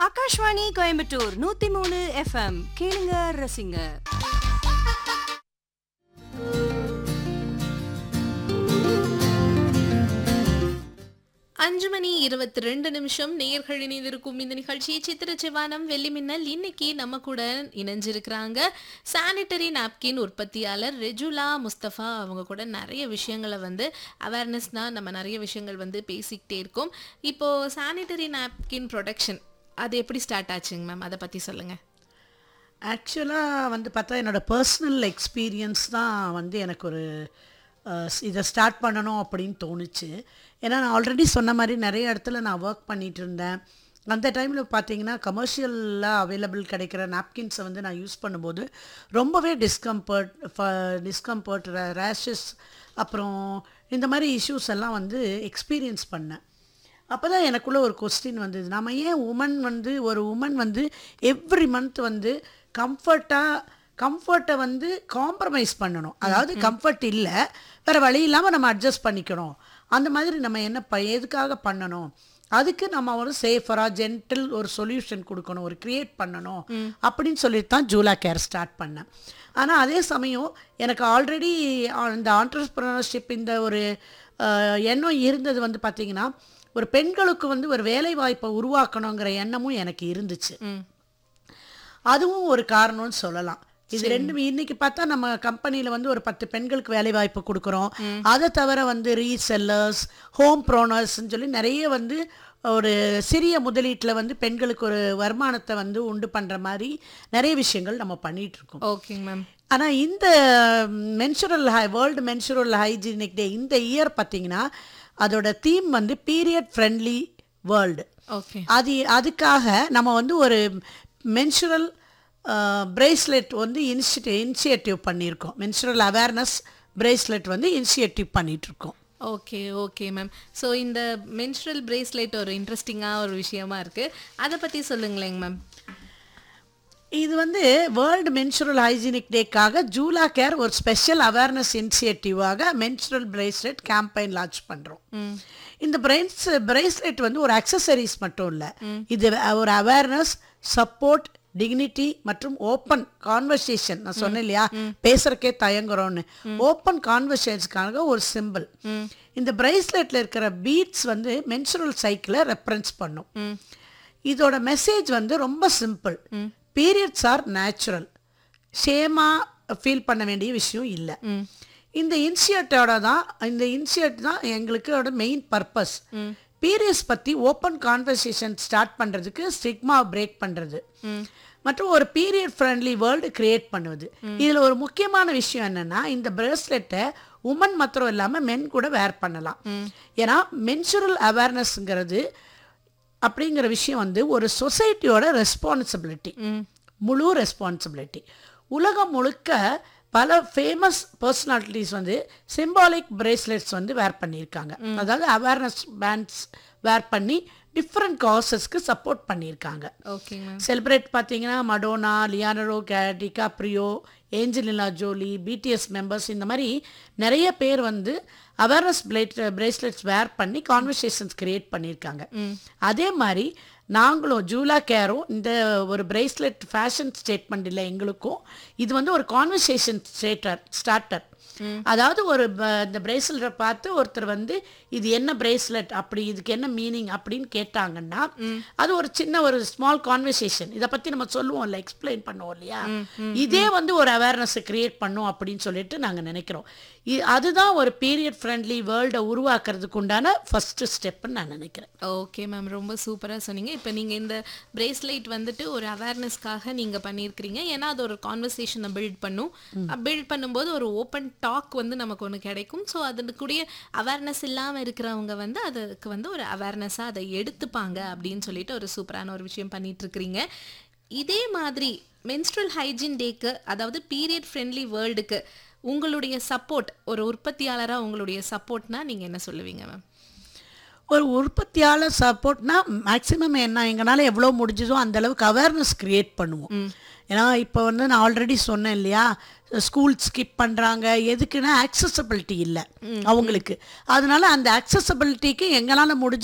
ஆகாஷ்வாணி கோயம்புத்தூர் நூத்தி மூணு எஃப்எம் கேளுங்க ரசிங்க அஞ்சு மணி இருபத்தி ரெண்டு நிமிஷம் நேயர்கள் இணைந்திருக்கும் இந்த நிகழ்ச்சி சித்திர சிவானம் வெள்ளி மின்னல் இன்னைக்கு நம்ம கூட இணைஞ்சிருக்கிறாங்க சானிட்டரி நாப்கின் உற்பத்தியாளர் ரெஜுலா முஸ்தபா அவங்க கூட நிறைய விஷயங்களை வந்து அவேர்னஸ்னா நம்ம நிறைய விஷயங்கள் வந்து பேசிக்கிட்டே இருக்கோம் இப்போ சானிட்டரி நாப்கின் ப்ரொடக்ஷன் அது எப்படி ஸ்டார்ட் ஆச்சுங்க மேம் அதை பற்றி சொல்லுங்க ஆக்சுவலாக வந்து பார்த்தா என்னோடய பர்சனல் எக்ஸ்பீரியன்ஸ் தான் வந்து எனக்கு ஒரு அஹ், இதை ஸ்டார்ட் பண்ணணும் அப்படின்னு தோணுச்சு ஏன்னா நான் ஆல்ரெடி சொன்ன மாதிரி நிறைய இடத்துல நான் ஒர்க் பண்ணிட்டு இருந்தேன் அந்த டைமில் பார்த்தீங்கன்னா கமர்ஷியலாக அவைலபிள் கிடைக்கிற நாப்கின்ஸை வந்து நான் யூஸ் பண்ணும்போது ரொம்பவே டிஸ்கம்ஃபர்ட் டிஸ்கம்ஃபர்ட் ரேஷஸ் அப்புறம் இந்த மாதிரி இஷ்யூஸ் எல்லாம் வந்து எக்ஸ்பீரியன்ஸ் பண்ணேன் அப்போ தான் எனக்குள்ள ஒரு கொஸ்டின் வந்தது நம்ம ஏன் உமன் வந்து ஒரு உமன் வந்து எவ்ரி மந்த் வந்து கம்ஃபர்ட்டாக கம்ஃபர்ட்டை வந்து காம்ப்ரமைஸ் பண்ணணும் அதாவது கம்ஃபர்ட் இல்லை வேறு வழி இல்லாமல் நம்ம அட்ஜஸ்ட் பண்ணிக்கணும் அந்த மாதிரி நம்ம என்ன ப எதுக்காக பண்ணணும் அதுக்கு நம்ம ஒரு சேஃபராக ஜென்டில் ஒரு சொல்யூஷன் கொடுக்கணும் ஒரு க்ரியேட் பண்ணணும் அப்படின்னு சொல்லிட்டு தான் ஜூலா கேர் ஸ்டார்ட் பண்ணேன் ஆனால் அதே சமயம் எனக்கு ஆல்ரெடி இந்த ஆண்டர்பிரினர்ஷிப் இந்த ஒரு அஹ், எண்ணம் இருந்தது வந்து பார்த்திங்கன்னா ஒரு பெண்களுக்கு வந்து ஒரு வேலை வாய்ப்பை உருவாக்கணுங்கிற எண்ணமும் எனக்கு இருந்துச்சு அதுவும் ஒரு காரணம்னு சொல்லலாம் இது ரெண்டும் இன்னைக்கு பார்த்தா நம்ம கம்பெனியில் வந்து ஒரு பத்து பெண்களுக்கு வேலை வாய்ப்பு கொடுக்குறோம் அதை தவிர வந்து ரீசெல்லர்ஸ் ஹோம் ப்ரோனர்ஸ்ன்னு சொல்லி நிறைய வந்து ஒரு சிறிய முதலீட்டில் வந்து பெண்களுக்கு ஒரு வருமானத்தை வந்து உண்டு பண்ணுற மாதிரி நிறைய விஷயங்கள் நம்ம பண்ணிட்டு இருக்கோம் ஓகேங்க மேம் ஆனால் இந்த menstrual high world menstrual hygienic day இந்த இயர் பார்த்தீங்கன்னா அதோட தீம் வந்து பீரியட் ஃப்ரெண்ட்லி வேர்ல்டு ஓகே அது அதுக்காக நம்ம வந்து ஒரு மென்சுரல் பிரேஸ்லெட் வந்து இனிஷியேட்டிவ் இனிஷியேட்டிவ் பண்ணியிருக்கோம் மென்சுரல் அவேர்னஸ் பிரேஸ்லெட் வந்து இனிஷியேட்டிவ் பண்ணிகிட்ருக்கோம் ஓகே ஓகே மேம் ஸோ இந்த மென்ஸ்ட்ரல் பிரேஸ்லெட் ஒரு இன்ட்ரெஸ்டிங்காக ஒரு விஷயமா இருக்கு அதை பற்றி சொல்லுங்களேங்க மேம் இது வந்து வேர்ல்டு மென்சுரல் ஹைஜீனிக் டேக்காக ஜூலா கேர் ஒரு ஸ்பெஷல் அவேர்னஸ் இனிஷியேட்டிவாக மென்சுரல் பிரேஸ்லெட் கேம்பெயின் லான்ச் பண்ணுறோம் இந்த பிரெயின்ஸ் பிரேஸ்லெட் வந்து ஒரு அக்சசரிஸ் மட்டும் இல்லை இது ஒரு அவேர்னஸ் சப்போர்ட் டிக்னிட்டி மற்றும் ஓப்பன் கான்வர்சேஷன் நான் சொன்னேன் இல்லையா பேசுறக்கே தயங்குறோம்னு ஓப்பன் கான்வர்சேஷனுக்காக ஒரு சிம்பிள் இந்த பிரேஸ்லெட்ல இருக்கிற பீட்ஸ் வந்து மென்சுரல் சைக்கிளை ரெஃபரன்ஸ் பண்ணும் இதோட மெசேஜ் வந்து ரொம்ப சிம்பிள் பீரியட்ஸ் ஆர் நேச்சுரல் ஷேமாக ஃபீல் பண்ண வேண்டிய விஷயம் இல்லை இந்த இன்சியேட்டோட தான் இந்த இன்சியேட் தான் எங்களுக்கு மெயின் பர்பஸ் பீரியட்ஸ் பற்றி ஓப்பன் கான்வர்சேஷன் ஸ்டார்ட் பண்ணுறதுக்கு ஸ்டிக்மா பிரேக் பண்ணுறது மற்றும் ஒரு பீரியட் ஃப்ரெண்ட்லி வேர்ல்டு கிரியேட் பண்ணுவது இதில் ஒரு முக்கியமான விஷயம் என்னன்னா இந்த பிரேஸ்லெட்டை உமன் மாத்திரம் இல்லாமல் மென் கூட வேர் பண்ணலாம் ஏன்னா மென்சுரல் அவேர்னஸ்ங்கிறது அப்படிங்கிற விஷயம் வந்து ஒரு சொசைட்டியோட ரெஸ்பான்சிபிலிட்டி முழு ரெஸ்பான்சிபிலிட்டி உலகம் முழுக்க பல ஃபேமஸ் பர்சனாலிட்டிஸ் வந்து சிம்பாலிக் பிரேஸ்லெட்ஸ் வந்து வேர் பண்ணியிருக்காங்க அதாவது அவேர்னஸ் பேண்ட்ஸ் வேர் பண்ணி டிஃப்ரெண்ட் காசஸ்க்கு சப்போர்ட் பண்ணியிருக்காங்க ஓகேங்க மேம் செலிப்ரேட் பார்த்தீங்கன்னா Madonna Leonardo DiCaprio Angelina Jolie BTS members இந்த மாதிரி நிறைய பேர் வந்து அவேர்னஸ் பிளேட் பிரேஸ்லெட்ஸ் வேர் பண்ணி கான்வர்சேஷன்ஸ் கிரியேட் பண்ணியிருக்காங்க அதே மாதிரி நாங்களும் ஜூலா கேரும் இந்த ஒரு பிரேஸ்லெட் ஃபேஷன் ஸ்டேட்மெண்ட் இல்லை எங்களுக்கும் இது வந்து ஒரு கான்வர்சேஷன் ஸ்டேட்டர் ஸ்டார்டர் அதாவது ஒரு ப- இந்த பிரேஸ்லெட்டை பார்த்து ஒருத்தர் வந்து இது என்ன பிரேஸ்லெட் அப்படி இதுக்கு என்ன மீனிங் அப்படின்னு கேட்டாங்கன்னா அது ஒரு சின்ன ஒரு ஸ்மால் கான்வர்சேஷன் இதை பற்றி நம்ம சொல்லுவோம்ல எக்ஸ்பிளைன் பண்ணுவோம் இல்லையா இதே வந்து ஒரு அவேர்னஸை கிரியேட் பண்ணும் அப்படின்னு சொல்லிட்டு நாங்கள் நினைக்கிறோம் இ- அதுதான் ஒரு பீரியட் ஃப்ரெண்ட்லி வேர்ல்டை உருவாக்குறதுக்கு உண்டான ஃபர்ஸ்ட் ஸ்டெப்னு நான் நினைக்கிறேன் ஓகே மேம் ரொம்ப சூப்பராக சொன்னீங்க இப்போ நீங்கள் இந்த பிரேஸ்லைட் வந்துட்டு ஒரு அவேர்னஸ்க்காக நீங்கள் பண்ணியிருக்கிறீங்க ஏன்னா அது ஒரு கான்வர்சேஷனை பில்ட் பண்ணும் பில்ட் பண்ணும்போது ஒரு ஓப்பன் டாக் வந்து நமக்கு ஒன்று கிடைக்கும் ஸோ அதனுக்குரிய அவேர்னஸ் இல்லாமல் இருக்கிறவங்க வந்து அதுக்கு வந்து ஒரு அவேர்னஸாக அதை எடுத்துப்பாங்க அப்படின்னு சொல்லிட்டு ஒரு சூப்பரான ஒரு விஷயம் பண்ணிட்டு இருக்கிறீங்க இதே மாதிரி மென்ஸ்ட்ரல் ஹைஜீன் டேக்கு அதாவது பீரியட் ஃப்ரெண்ட்லி வேர்ல்டுக்கு உங்களுடைய சப்போர்ட் ஒரு உற்பத்தியாளராக உங்களுடைய சப்போர்ட்னா நீங்கள் என்ன சொல்லுவீங்க மேம் ஒரு உற்பத்தியாளர் சப்போர்ட்னா மேக்ஸிமம் என்ன எங்களால் எவ்வளோ முடிஞ்சதோ அந்த அளவுக்கு அவேர்னஸ் கிரியேட் பண்ணுவோம் ஏன்னா இப்போ வந்து நான் ஆல்ரெடி சொன்னேன் இல்லையா ஸ்கூல் ஸ்கிப் பண்ணுறாங்க எதுக்குன்னா accessibility இல்லை அவங்களுக்கு அதனால அந்த accessibilityக்கு எங்களால் முடிஞ்ச